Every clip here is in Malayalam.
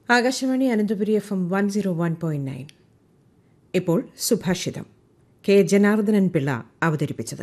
Akashvani Ananthapuri F M one zero one point nine ഇപ്പോൾ സുഭാഷിതം കെ ജനാർദ്ദനൻ പിള്ള അവതരിപ്പിച്ചത്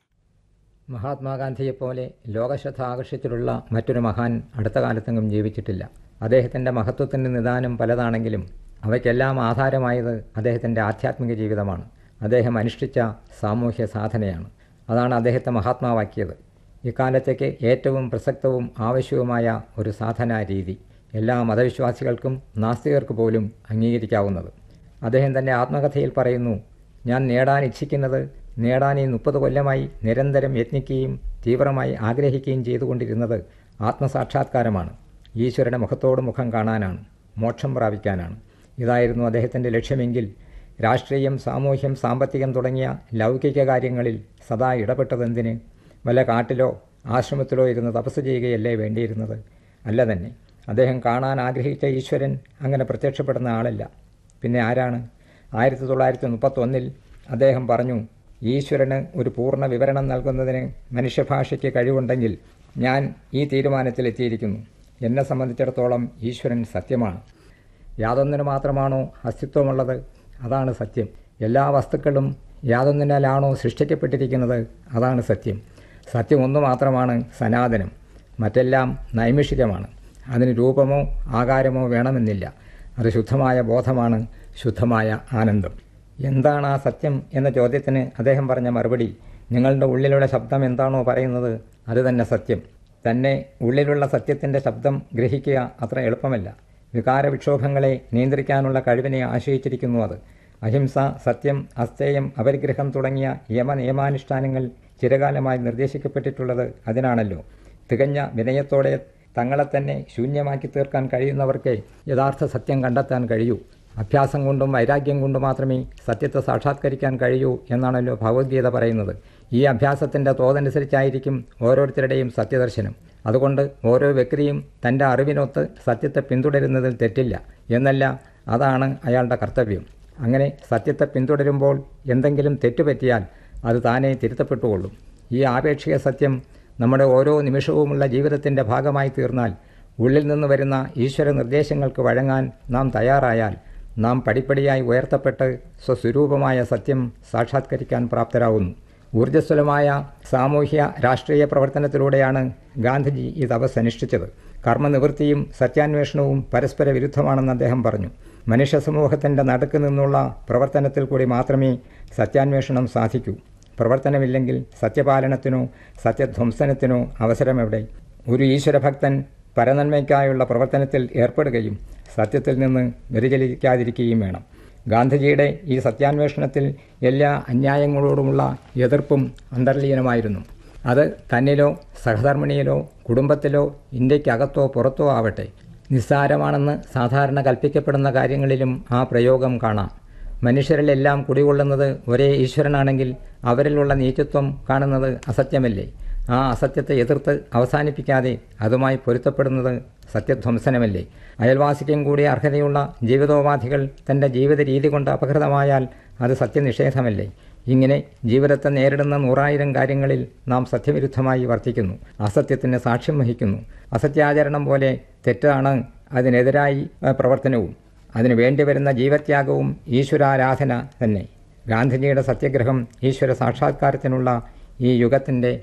മഹാത്മാഗാന്ധിയെപ്പോലെ ലോകശ്രദ്ധ ആകർഷിച്ചിട്ടുള്ള മറ്റൊരു മഹാൻ അടുത്ത കാലത്തെങ്ങും ജീവിച്ചിട്ടില്ല അദ്ദേഹത്തിൻ്റെ മഹത്വത്തിൻ്റെ നിദാനം പലതാണെങ്കിലും അവയ്ക്കെല്ലാം ആധാരമായത് അദ്ദേഹത്തിൻ്റെ ആധ്യാത്മിക ജീവിതമാണ് അദ്ദേഹം അനുഷ്ഠിച്ച സാമൂഹ്യ സാധനയാണ് അതാണ് അദ്ദേഹത്തെ മഹാത്മാവാക്കിയത് ഇക്കാലത്തേക്ക് ഏറ്റവും പ്രസക്തവും ആവശ്യവുമായ ഒരു സാധനാ രീതി എല്ലാ മതവിശ്വാസികൾക്കും നാസ്തികർക്ക് പോലും അംഗീകരിക്കാവുന്നത് അദ്ദേഹം തൻ്റെ ആത്മകഥയിൽ പറയുന്നു ഞാൻ നേടാൻ ഇച്ഛിക്കുന്നത് നേടാൻ ഈ മുപ്പത് കൊല്ലമായി നിരന്തരം യത്നിക്കുകയും തീവ്രമായി ആഗ്രഹിക്കുകയും ചെയ്തുകൊണ്ടിരുന്നത് ആത്മസാക്ഷാത്കാരമാണ് ഈശ്വരൻ്റെ മുഖത്തോട് മുഖം കാണാനാണ് മോക്ഷം പ്രാപിക്കാനാണ് ഇതായിരുന്നു അദ്ദേഹത്തിൻ്റെ ലക്ഷ്യമെങ്കിൽ രാഷ്ട്രീയം സാമൂഹ്യം സാമ്പത്തികം തുടങ്ങിയ ലൗകിക കാര്യങ്ങളിൽ സദാ ഇടപെട്ടതെന്തിന് വല്ല കാട്ടിലോ ആശ്രമത്തിലോ ഇരുന്ന് തപസ് ചെയ്യുകയല്ലേ വേണ്ടിയിരുന്നത് അല്ല തന്നെ അദ്ദേഹം കാണാൻ ആഗ്രഹിച്ച ഈശ്വരൻ അങ്ങനെ പ്രത്യക്ഷപ്പെടുന്ന ആളല്ല പിന്നെ ആരാണ് ആയിരത്തി തൊള്ളായിരത്തി മുപ്പത്തൊന്നിൽ അദ്ദേഹം പറഞ്ഞു ഈശ്വരന് ഒരു പൂർണ്ണ വിവരണം നൽകുന്നതിന് മനുഷ്യഭാഷയ്ക്ക് കഴിവുണ്ടെങ്കിൽ ഞാൻ ഈ തീരുമാനത്തിലെത്തിയിരിക്കുന്നു എന്നെ സംബന്ധിച്ചിടത്തോളം ഈശ്വരൻ സത്യമാണ് യാതൊന്നിന് മാത്രമാണോ അസ്തിത്വമുള്ളത് അതാണ് സത്യം എല്ലാ വസ്തുക്കളും യാതൊന്നിനാലാണോ സൃഷ്ടിക്കപ്പെട്ടിരിക്കുന്നത് അതാണ് സത്യം സത്യം ഒന്നു മാത്രമാണ് സനാതനം മറ്റെല്ലാം നൈമിഷികമാണ് അതിന് രൂപമോ ആകാരമോ വേണമെന്നില്ല അത് ശുദ്ധമായ ബോധമാണ് ശുദ്ധമായ ആനന്ദം എന്താണ് ആ സത്യം എന്ന ചോദ്യത്തിന് അദ്ദേഹം പറഞ്ഞ മറുപടി നിങ്ങളുടെ ഉള്ളിലുള്ള ശബ്ദം എന്താണോ പറയുന്നത് അത് തന്നെ സത്യം തന്നെ ഉള്ളിലുള്ള സത്യത്തിൻ്റെ ശബ്ദം ഗ്രഹിക്കുക അത്ര എളുപ്പമല്ല വികാര വിക്ഷോഭങ്ങളെ നിയന്ത്രിക്കാനുള്ള കഴിവിനെ ആശ്രയിച്ചിരിക്കുന്നു അത് അഹിംസ സത്യം അസ്തേയം അപരിഗ്രഹം തുടങ്ങിയ യമ നിയമാനുഷ്ഠാനങ്ങൾ ചിരകാലമായി നിർദ്ദേശിക്കപ്പെട്ടിട്ടുള്ളത് അതിനാണല്ലോ തികഞ്ഞ വിനയത്തോടെ തങ്ങളെ തന്നെ ശൂന്യമാക്കി തീർക്കാൻ കഴിയുന്നവർക്ക് യഥാർത്ഥ സത്യം കണ്ടെത്താൻ കഴിയൂ അഭ്യാസം കൊണ്ടും വൈരാഗ്യം കൊണ്ടും മാത്രമേ സത്യത്തെ സാക്ഷാത്കരിക്കാൻ കഴിയൂ എന്നാണല്ലോ ഭഗവത്ഗീത പറയുന്നത് ഈ അഭ്യാസത്തിൻ്റെ തോതനുസരിച്ചായിരിക്കും ഓരോരുത്തരുടെയും സത്യദർശനം അതുകൊണ്ട് ഓരോ വ്യക്തിയും തൻ്റെ അറിവിനൊത്ത് സത്യത്തെ പിന്തുടരുന്നതിൽ തെറ്റില്ല എന്നല്ല അതാണ് അയാളുടെ കർത്തവ്യം അങ്ങനെ സത്യത്തെ പിന്തുടരുമ്പോൾ എന്തെങ്കിലും തെറ്റുപറ്റിയാൽ അത് താനേ തിരുത്തപ്പെട്ടുകൊള്ളും ഈ ആപേക്ഷിക സത്യം നമ്മുടെ ഓരോ നിമിഷവുമുള്ള ജീവിതത്തിൻ്റെ ഭാഗമായി തീർന്നാൽ ഉള്ളിൽ നിന്ന് വരുന്ന ഈശ്വര നിർദ്ദേശങ്ങൾക്ക് വഴങ്ങാൻ നാം തയ്യാറായാൽ നാം പടിപ്പടിയായി ഉയർത്തപ്പെട്ട് സ്വസ്വരൂപമായ സത്യം സാക്ഷാത്കരിക്കാൻ പ്രാപ്തരാകുന്നു ഊർജ്ജസ്വലമായ സാമൂഹ്യ രാഷ്ട്രീയ പ്രവർത്തനത്തിലൂടെയാണ് ഗാന്ധിജി ഈ തപസ് അനുഷ്ഠിച്ചത് കർമ്മനിവൃത്തിയും സത്യാന്വേഷണവും പരസ്പര വിരുദ്ധമാണെന്ന് അദ്ദേഹം പറഞ്ഞു മനുഷ്യ സമൂഹത്തിൻ്റെ നടുക്ക് നിന്നുള്ള പ്രവർത്തനത്തിൽ കൂടി മാത്രമേ സത്യാന്വേഷണം സാധിക്കൂ പ്രവർത്തനമില്ലെങ്കിൽ സത്യപാലനത്തിനോ സത്യധ്വംസനത്തിനോ അവസരമെവിടെ ഒരു ഈശ്വരഭക്തൻ പരനന്മയ്ക്കായുള്ള പ്രവർത്തനത്തിൽ ഏർപ്പെടുകയും സത്യത്തിൽ നിന്ന് വ്യതിചലിക്കാതിരിക്കുകയും വേണം ഗാന്ധിജിയുടെ ഈ സത്യാന്വേഷണത്തിൽ എല്ലാ അന്യായങ്ങളോടുമുള്ള എതിർപ്പും അന്തർലീനമായിരുന്നു അത് തന്നിലോ സഹധർമ്മിണിയിലോ കുടുംബത്തിലോ ഇന്ത്യക്കകത്തോ പുറത്തോ ആവട്ടെ നിസ്സാരമാണെന്ന് സാധാരണ കൽപ്പിക്കപ്പെടുന്ന കാര്യങ്ങളിലും ആ പ്രയോഗം കാണാം മനുഷ്യരിലെല്ലാം കുടികൊള്ളുന്നത് ഒരേ ഈശ്വരനാണെങ്കിൽ അവരിലുള്ള നീചത്വം കാണുന്നത് അസത്യമല്ലേ ആ അസത്യത്തെ എതിർത്ത് അവസാനിപ്പിക്കാതെ അതുമായി പൊരുത്തപ്പെടുന്നത് സത്യധ്വംസനമല്ലേ അയൽവാസിക്കും കൂടി അർഹതയുള്ള ജീവിതോപാധികൾ തൻ്റെ ജീവിത രീതി കൊണ്ട് അപകൃതമായാൽ അത് സത്യനിഷേധമല്ലേ ഇങ്ങനെ ജീവിതത്തെ നേരിടുന്ന നൂറായിരം കാര്യങ്ങളിൽ നാം സത്യവിരുദ്ധമായി വർത്തിക്കുന്നു അസത്യത്തിന് സാക്ഷ്യം വഹിക്കുന്നു അസത്യാചരണം പോലെ തെറ്റാണ് അതിനെതിരായി പ്രവർത്തനവും അതിനു വേണ്ടിവരുന്ന ജീവത്യാഗവും ഈശ്വരാരാധന തന്നെ ഗാന്ധിജിയുടെ സത്യഗ്രഹം ഈശ്വര സാക്ഷാത്കാരത്തിനുള്ള ഈ യുഗത്തിൻ്റെ